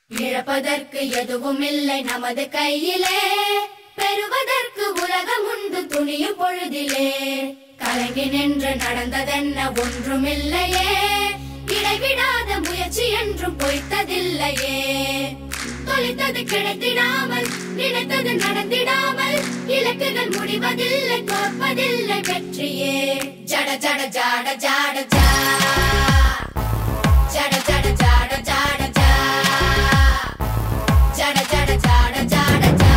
இழப்பதற்கு எதுவும் இல்லை நமது கையிலே பெறுவதற்கு உலகம் உண்டு துணியும் பொழுதிலே கலங்கி நின்று நடந்ததென்ன ஒன்றுமில்லையே இடைவிடாத முயற்சி என்றும் பொய்த்ததில்லையே தொலைத்தது கிடைத்திடாமல் நினைத்தது நடந்திடாமல் இலக்குகள் முடிவதில்லை தோற்பதில்லை வெற்றியே ஜட ஜட ஜாட ஜாட ஜா ஜட ஜட ஜாட ஜாட ஜா ஜட ஜட ஜாட ஜாட ஜா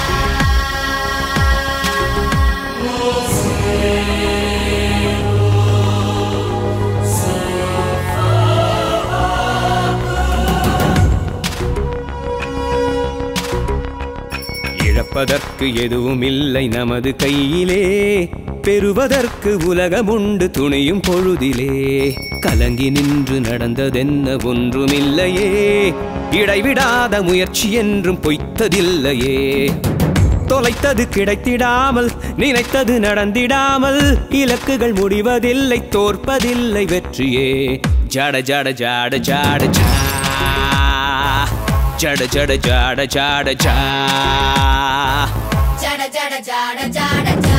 இழப்பதற்கு எதுவும் இல்லை நமது கையிலே பெறுவதற்கு உலகமுண்டு துணியும் பொழுதிலே கலங்கி நின்று நடந்ததென்ன ஒன்றுமில்லையே இடைவிடாத முயற்சி என்றும் பொய்த்ததில்லையே தொலைத்தது கிடைத்திடாமல் நினைத்தது நடந்திடாமல் இலக்குகள் முடிவதில்லை தோற்பதில்லை வெற்றியே ஜட ஜட ஜாட ஜாட ஜா ஜட ஜட ஜாட ஜாட ஜா ஜட ஜட ஜாட ஜாட ஜா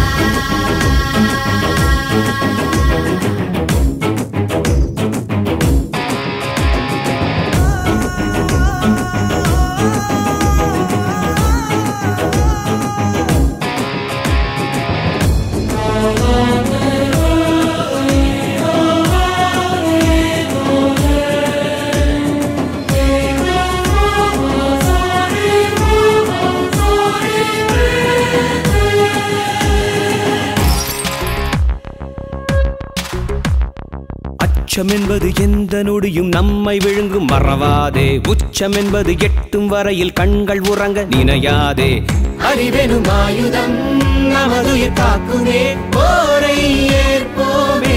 அச்சம் என்பது எந்த நொடியும் நம்மை விழுங்கும் மறவாதே உச்சம் என்பது எட்டும் வரையில் கண்கள் உறங்க நினையாதே அறிவெனும் ஆயுதம் நமதுயிர் காக்குமே போரை ஏற்போமே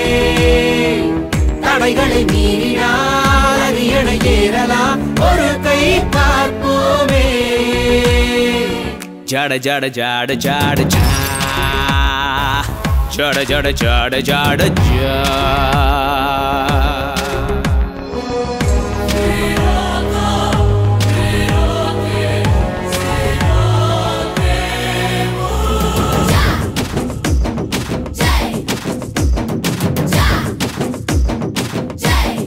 தடைகளை மீறினால் அரியணை ஏறலாம் ஒரு கை பார்ப்போமே ஜட ஜட ஜட ஜட ஜா ஜட ஜட ஜட ஜட ஜா ஜெய் ஜா ஜெய்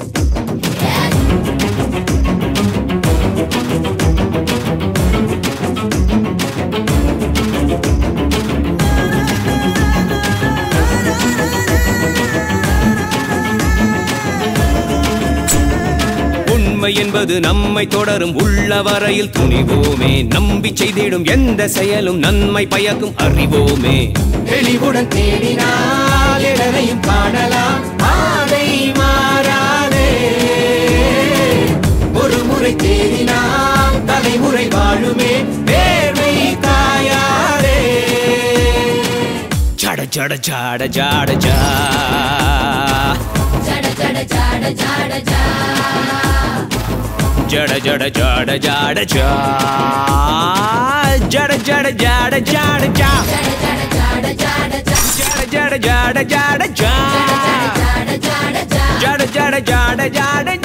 உண்மை என்பது நம்மை தொடரும் உள்ள வரையில் துணிவோமே நம்பி செய்திடும் எந்த செயலும் நன்மை பயக்கும் அறிவோமே தெளிவுடன் தேடினால் எடனையும் காணலாம் பாதை மாறாதே ஒரு முறை தேடினால் தலைமுறை வாழுமே வேர்வை காயாதே ஜட ஜட ஜாட ஜாட ஜா ஜட ஜட ஜாட ஜாட ஜா ஜட ஜட ஜட ஜாட ஜா ஜட ஜட ஜட ஜாட ஜா ஜட ஜட ஜாட ஜாட ஜா ஜட ஜட ஜட ஜாட ஜா ஜட ஜட ஜாட ஜா ஜட ஜட ஜட ஜாட